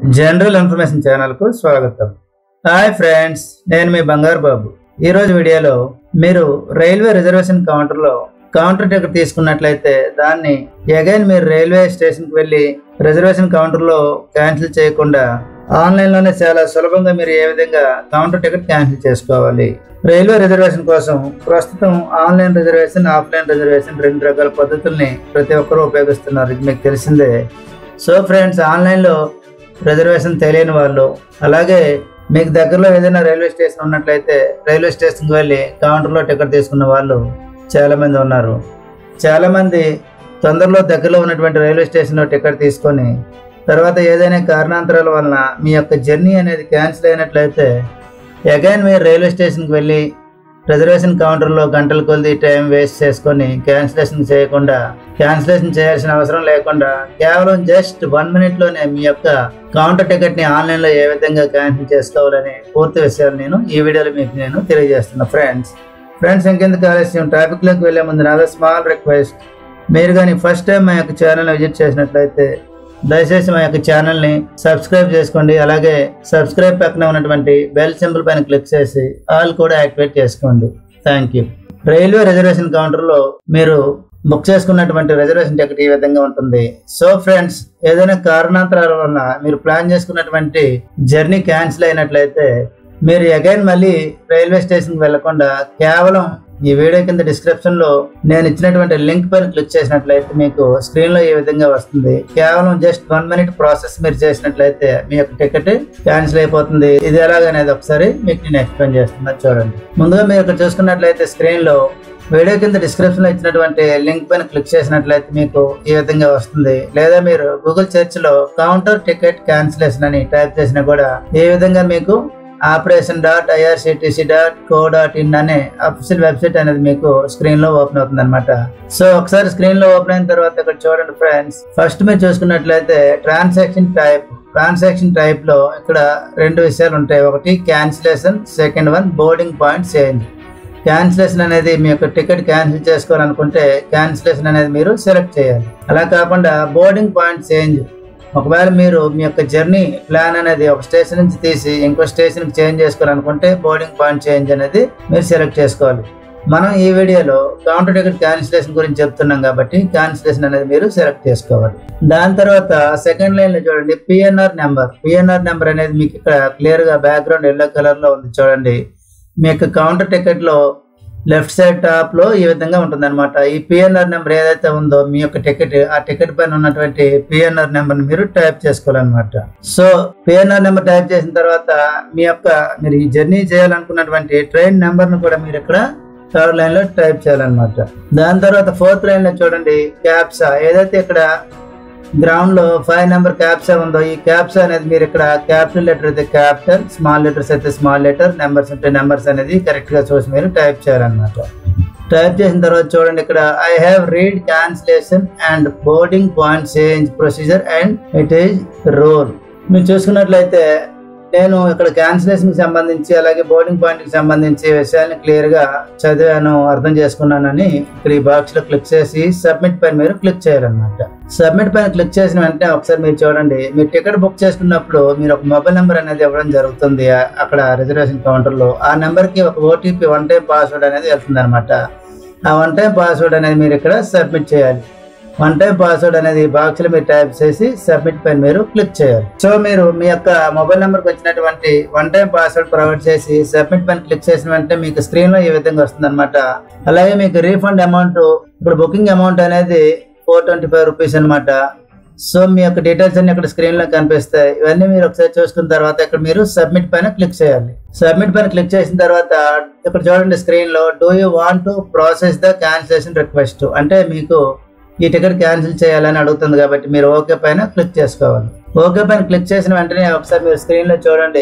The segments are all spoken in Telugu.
జనరల్ ఇన్ఫర్మేషన్ ఛానల్కు స్వాగతం హాయ్ ఫ్రెండ్స్ నేను మీ బంగారు బాబు ఈ రోజు వీడియోలో మీరు రైల్వే రిజర్వేషన్ కౌంటర్లో కౌంటర్ టికెట్ తీసుకున్నట్లయితే దాన్ని అగైన్ మీరు రైల్వే స్టేషన్కి వెళ్ళి రిజర్వేషన్ కౌంటర్లో క్యాన్సిల్ చేయకుండా ఆన్లైన్లోనే చాలా సులభంగా మీరు ఏ విధంగా కౌంటర్ టికెట్ క్యాన్సిల్ చేసుకోవాలి రైల్వే రిజర్వేషన్ కోసం ప్రస్తుతం ఆన్లైన్ రిజర్వేషన్ ఆఫ్లైన్ రిజర్వేషన్ రెండు రకాల పద్ధతుల్ని ప్రతి ఒక్కరూ ఉపయోగిస్తున్నారు ఇది మీకు తెలిసిందే సో ఫ్రెండ్స్ ఆన్లైన్లో రిజర్వేషన్ తెలియని వాళ్ళు అలాగే మీకు దగ్గరలో ఏదైనా రైల్వే స్టేషన్ ఉన్నట్లయితే రైల్వే స్టేషన్కి వెళ్ళి కౌంటర్లో టికెట్ తీసుకున్న వాళ్ళు చాలామంది ఉన్నారు చాలామంది తొందరలో దగ్గరలో ఉన్నటువంటి రైల్వే స్టేషన్లో టికెట్ తీసుకొని తర్వాత ఏదైనా కారణాంతరాల వలన మీ యొక్క జర్నీ అనేది క్యాన్సిల్ అయినట్లయితే అగైన్ మీరు రైల్వే స్టేషన్కి వెళ్ళి రిజర్వేషన్ కౌంటర్లో గంటల కొద్ది టైం వేస్ట్ చేసుకొని క్యాన్సిలేషన్ చేయకుండా క్యాన్సిలేషన్ చేయాల్సిన అవసరం లేకుండా కేవలం జస్ట్ వన్ మినిట్లోనే మీ యొక్క కౌంటర్ టికెట్ని ఆన్లైన్లో ఏ విధంగా క్యాన్సిల్ చేసుకోవాలని పూర్తి విషయాలు నేను ఈ వీడియోలో మీకు నేను తెలియజేస్తున్నా ఫ్రెండ్స్ ఫ్రెండ్స్ ఇంకెందుకు ఆలస్యం టాపిక్లోకి వెళ్ళే ముందు నాదో స్మాల్ రిక్వెస్ట్ మీరు కానీ ఫస్ట్ టైం మా యొక్క ఛానల్ విజిట్ చేసినట్లయితే దయచేసి మా యొక్క ఛానల్ని సబ్స్క్రైబ్ చేసుకోండి అలాగే సబ్స్క్రైబ్ పక్కన ఉన్నటువంటి బెల్ సింబల్ పైన క్లిక్ చేసి ఆల్ కూడా యాక్టివేట్ చేసుకోండి థ్యాంక్ యూ రైల్వే రిజర్వేషన్ కౌంటర్లో మీరు బుక్ చేసుకున్నటువంటి రిజర్వేషన్ టికెట్ ఈ విధంగా ఉంటుంది సో ఫ్రెండ్స్ ఏదైనా కారణాంతరాల వలన మీరు ప్లాన్ చేసుకున్నటువంటి జర్నీ క్యాన్సిల్ అయినట్లయితే మీరు అగైన్ మళ్ళీ రైల్వే స్టేషన్కి వెళ్లకుండా కేవలం ఈ వీడియో కింద డిస్క్రిప్షన్ లో నేను ఇచ్చినటువంటి లింక్ పైన క్లిక్ చేసినట్లయితే మీకు స్క్రీన్ లో ఈ విధంగా వస్తుంది కేవలం జస్ట్ వన్ మినిట్ ప్రాసెస్ మీరు చేసినట్లయితే మీ యొక్క టికెట్ క్యాన్సిల్ అయిపోతుంది ఇది ఎలాగనేది ఒకసారి మీకు నేను ఎక్స్ప్లెయిన్ చేస్తున్నాను చూడండి ముందుగా మీరు ఇక్కడ చూసుకున్నట్లయితే స్క్రీన్ లో వీడియో కింద డిస్క్రిప్షన్ లో ఇచ్చినటువంటి లింక్ పైన క్లిక్ చేసినట్లయితే మీకు ఈ విధంగా వస్తుంది లేదా మీరు గూగుల్ సెర్చ్ లో కౌంటర్ టికెట్ క్యాన్సిలేషన్ అని టైప్ చేసినా కూడా ఈ విధంగా మీకు operation dot IRCTC dot co dot in అనే అఫీషియల్ వెబ్సైట్ అనేది మీకు స్క్రీన్ లో ఓపెన్ అవుతుంది అనమాట సో ఒకసారి స్క్రీన్ లో ఓపెన్ అయిన తర్వాత ఇక్కడ చూడండి ఫ్రెండ్స్ ఫస్ట్ మీరు చూసుకున్నట్లయితే ట్రాన్సాక్షన్ టైప్ ట్రాన్సాక్షన్ టైప్ లో ఇక్కడ రెండు విషయాలు ఉంటాయి ఒకటి cancellation second one boarding point change cancellation అనేది మీ యొక్క టికెట్ క్యాన్సిల్ చేసుకోవాలనుకుంటే క్యాన్సిలేషన్ అనేది మీరు సెలెక్ట్ చేయాలి అలా కాకుండా బోర్డింగ్ పాయింట్ చేంజ్ ఒకవేళ మీరు మీ యొక్క జర్నీ ప్లాన్ అనేది ఒక స్టేషన్ నుంచి తీసి ఇంకో స్టేషన్కి చేంజ్ చేసుకోవాలనుకుంటే బోర్డింగ్ పాయింట్ చేంజ్ అనేది మీరు సెలెక్ట్ చేసుకోవాలి మనం ఈ వీడియోలో కౌంటర్ టికెట్ క్యాన్సిలేషన్ గురించి చెప్తున్నాం కాబట్టి క్యాన్సిలేషన్ అనేది మీరు సెలెక్ట్ చేసుకోవాలి దాని తర్వాత సెకండ్ లైన్ లో చూడండి పిఎన్ఆర్ నెంబర్ పిఎన్ఆర్ నెంబర్ అనేది మీకు ఇక్కడ క్లియర్ గా బ్యాక్గ్రౌండ్ ఎల్లో కలర్ లో ఉంది చూడండి మీ యొక్క కౌంటర్ టికెట్ లో లెఫ్ట్ సైడ్ టాప్ లో ఈ విధంగా ఉంటుందన్నమాట ఈ పిఎన్ఆర్ నెంబర్ ఏదైతే ఉందో మీ యొక్క టికెట్ ఆ టికెట్ పైన ఉన్నటువంటి పిఎన్ఆర్ నెంబర్ మీరు టైప్ చేసుకోవాలన్నమాట సో పిఎన్ఆర్ నెంబర్ టైప్ చేసిన తర్వాత మీ యొక్క మీరు ఈ జర్నీ చేయాలనుకున్నటువంటి ట్రైన్ నెంబర్ ను కూడా మీరు ఇక్కడ థర్డ్ లైన్ లో టైప్ చేయాలన్నమాట దాని తర్వాత ఫోర్త్ లైన్ లో చూడండి క్యాప్సా ఏదైతే ఇక్కడ గ్రౌండ్ లో ఫైవ్ నెంబర్ క్యాప్సా ఉందో ఈ క్యాప్సా అనేది మీరు ఇక్కడ క్యాపిటల్ లెటర్ అయితే క్యాపిటల్ స్మాల్ లెటర్స్ అయితే స్మాల్ లెటర్ నెంబర్స్ ఉంటే నెంబర్స్ అనేది కరెక్ట్ గా చూసి మీరు టైప్ చేయాలన్నమాట టైప్ చేసిన తర్వాత చూడండి ఇక్కడ I have read cancellation and boarding point change procedure and it is rule మీరు చూసుకున్నట్లయితే నేను ఇక్కడ క్యాన్సిలేషన్ కి సంబంధించి అలాగే బోర్డింగ్ పాయింట్ కి సంబంధించి విషయాన్ని క్లియర్ గా చదివాను అర్థం చేసుకున్నానని ఇక్కడ ఈ బాక్స్ లో క్లిక్ చేసి సబ్మిట్ పైన మీరు క్లిక్ చేయాలన్నమాట సబ్మిట్ పైన క్లిక్ చేసిన వెంటనే ఒకసారి మీరు చూడండి మీరు టికెట్ బుక్ చేసుకున్నప్పుడు మీరు ఒక మొబైల్ నెంబర్ అనేది ఇవ్వడం జరుగుతుంది ఆ- అక్కడ రిజర్వేషన్ కౌంటర్ లో ఆ నెంబర్ కి ఒక ఓటీపీ వన్ టైం పాస్వర్డ్ అనేది వెళ్తుంది అనమాట ఆ వన్ టైం పాస్వర్డ్ అనేది మీరు ఇక్కడ సబ్మిట్ చేయాలి వన్ టైం పాస్వర్డ్ అనేది బాక్స్ లో మీరు టైప్ చేసి సబ్మిట్ పైన మీరు క్లిక్ చేయాలి సో మీరు మీ యొక్క మొబైల్ నెంబర్ కి వచ్చినటువంటి వన్ టైం పాస్వర్డ్ ప్రొవైడ్ చేసి సబ్మిట్ పైన క్లిక్ చేసిన వెంటనే మీకు స్క్రీన్ లో ఈ విధంగా వస్తుంది అనమాట అలాగే మీకు రీఫండ్ అమౌంట్ ఇప్పుడు బుకింగ్ అమౌంట్ అనేది ఫోర్ ట్వంటీ ఫైవ్ రూపీస్ అనమాట సో మీ యొక్క డీటెయిల్స్ అన్ని ఇక్కడ స్క్రీన్ లో కనిపిస్తాయి ఇవన్నీ మీరు ఒకసారి చూసుకున్న తర్వాత ఇక్కడ మీరు సబ్మిట్ పైన క్లిక్ చేయాలి సబ్మిట్ పైన క్లిక్ చేసిన తర్వాత ఇక్కడ చూడండి స్క్రీన్ లో do you want to process the cancellation request అంటే మీకు ఈ టికెట్ క్యాన్సిల్ చేయాలని అడుగుతుంది కాబట్టి మీరు ఓకే పైన క్లిక్ చేసుకోవాలి ఓకే పైన క్లిక్ చేసిన వెంటనే ఒకసారి మీరు స్క్రీన్ లో చూడండి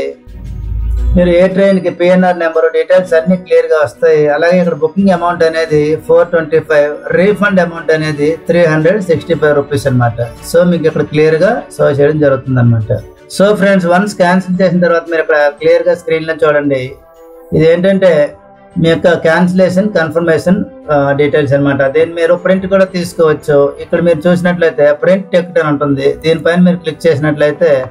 మీరు ఏ ట్రైన్ కి పిఎన్ఆర్ నెంబర్ డీటెయిల్స్ అన్ని క్లియర్ గా వస్తాయి అలాగే ఇక్కడ బుకింగ్ అమౌంట్ అనేది four twenty five refund amount అనేది three hundred sixty five rupees అనమాట సో మీకు ఇక్కడ క్లియర్ గా షో చేయడం జరుగుతుంది అనమాట సో ఫ్రెండ్స్ వన్స్ క్యాన్సిల్ చేసిన తర్వాత మీరు ఇక్కడ క్లియర్ గా స్క్రీన్ లో చూడండి ఇది ఏంటంటే మీ యొక్క క్యాన్సిలేషన్ కన్ఫర్మేషన్ డీటెయిల్స్ అన్నమాట దీన్ని మీరు ప్రింట్ కూడా తీసుకోవచ్చు ఇక్కడ మీరు చూసినట్లయితే ప్రింట్ టికెట్ అని ఉంటుంది దీనిపైన మీరు క్లిక్ చేసినట్లయితే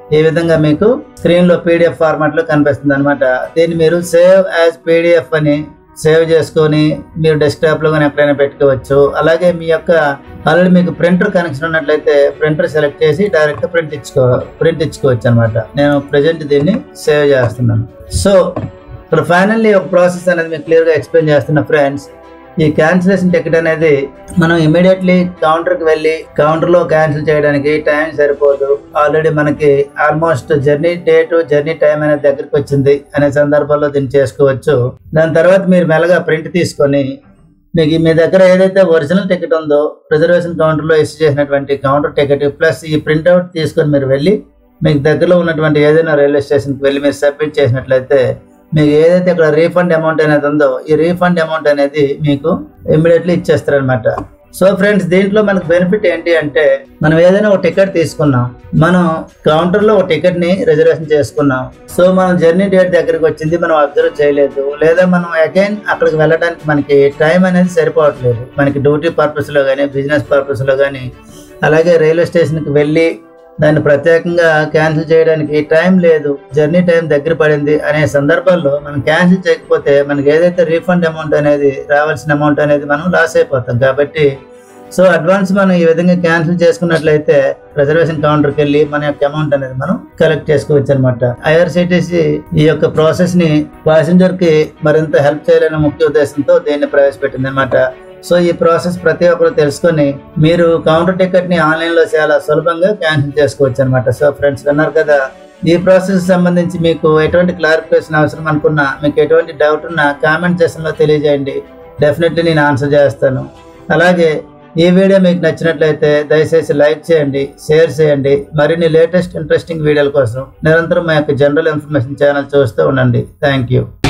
ఈ విధంగా మీకు స్క్రీన్ లో పీడిఎఫ్ ఫార్మాట్ లో కనిపిస్తుంది అనమాట దీన్ని మీరు సేవ్ యాజ్ పీడిఎఫ్ అని సేవ్ చేసుకొని మీరు డెస్క్టాప్ లో కానీ ఎక్కడైనా పెట్టుకోవచ్చు అలాగే మీ యొక్క ఆల్రెడీ మీకు ప్రింటర్ కనెక్షన్ ఉన్నట్లయితే ప్రింటర్ సెలెక్ట్ చేసి డైరెక్ట్ ప్రింట్ ఇచ్చుకో ప్రింట్ ఇచ్చుకోవచ్చు అనమాట నేను ప్రజెంట్ దీన్ని సేవ్ చేస్తున్నాను సో ఇక్కడ ఫైనల్లీ ఒక ప్రాసెస్ అనేది మీకు క్లియర్గా ఎక్స్ప్లెయిన్ చేస్తున్న ఫ్రెండ్స్ ఈ క్యాన్సిలేషన్ టికెట్ అనేది మనం ఇమీడియట్లీ కౌంటర్కి వెళ్ళి కౌంటర్లో క్యాన్సిల్ చేయడానికి టైం సరిపోదు ఆల్రెడీ మనకి almost journey date journey time అనేది దగ్గరికి వచ్చింది అనే సందర్భంలో దీన్ని చేసుకోవచ్చు దాని తర్వాత మీరు మెల్లగా ప్రింట్ తీసుకొని మీకు మీ దగ్గర ఏదైతే ఒరిజినల్ టికెట్ ఉందో రిజర్వేషన్ కౌంటర్లో ఇష్యూ చేసినటువంటి కౌంటర్ టికెట్ ప్లస్ ఈ ప్రింట్అవుట్ తీసుకొని మీరు వెళ్ళి మీకు దగ్గరలో ఉన్నటువంటి ఏదైనా రైల్వే స్టేషన్కి వెళ్ళి మీరు సబ్మిట్ చేసినట్లయితే మీకు ఏదైతే ఇక్కడ రీఫండ్ అమౌంట్ అనేది ఉందో ఈ రీఫండ్ అమౌంట్ అనేది మీకు ఇమ్మీడియట్లీ ఇచ్చేస్తారనమాట సో ఫ్రెండ్స్ దీంట్లో మనకు బెనిఫిట్ ఏంటి అంటే మనం ఏదైనా ఒక టికెట్ తీసుకున్నాం మనం కౌంటర్లో ఒక టికెట్ ని రిజర్వేషన్ చేసుకున్నాం సో మనం జర్నీ డేట్ దగ్గరికి వచ్చింది మనం అబ్జర్వ్ చేయలేదు లేదా మనం అగైన్ అక్కడికి వెళ్ళడానికి మనకి టైం అనేది సరిపోవట్లేదు మనకి డ్యూటీ పర్పస్లో కానీ బిజినెస్ పర్పస్లో కానీ అలాగే రైల్వే స్టేషన్కి వెళ్ళి దాన్ని ప్రత్యేకంగా క్యాన్సిల్ చేయడానికి టైం లేదు జర్నీ టైం దగ్గర పడింది అనే సందర్భాల్లో మనం క్యాన్సిల్ చేయకపోతే మనకి ఏదైతే రీఫండ్ అమౌంట్ అనేది రావాల్సిన అమౌంట్ అనేది మనం లాస్ అయిపోతాం కాబట్టి సో అడ్వాన్స్ మనం ఈ విధంగా క్యాన్సిల్ చేసుకున్నట్లయితే రిజర్వేషన్ కౌంటర్కి వెళ్ళి మన యొక్క అమౌంట్ అనేది మనం కలెక్ట్ చేసుకోవచ్చు అనమాట ఐఆర్సిటిసి ఈ యొక్క ప్రాసెస్ ని ప్యాసింజర్ కి మరింత హెల్ప్ చేయాలనే ముఖ్య ఉద్దేశంతో దీన్ని ప్రవేశపెట్టింది అనమాట సో ఈ ప్రాసెస్ ప్రతి ఒక్కరు తెలుసుకొని మీరు కౌంటర్ టికెట్ ని ఆన్లైన్ లో చాలా సులభంగా క్యాన్సిల్ చేసుకోవచ్చు అనమాట సో ఫ్రెండ్స్ విన్నారు కదా ఈ ప్రాసెస్ సంబంధించి మీకు ఎటువంటి క్లారిఫికేషన్ అవసరం అనుకున్నా మీకు ఎటువంటి డౌట్ ఉన్నా కామెంట్ సెక్షన్ లో తెలియజేయండి డెఫినెట్లీ నేను ఆన్సర్ చేస్తాను అలాగే ఈ వీడియో మీకు నచ్చినట్లయితే దయచేసి లైక్ చేయండి షేర్ చేయండి మరిన్ని లేటెస్ట్ ఇంట్రెస్టింగ్ వీడియోల కోసం నిరంతరం మా యొక్క జనరల్ ఇన్ఫర్మేషన్ ఛానల్ చూస్తూ ఉండండి థ్యాంక్ యూ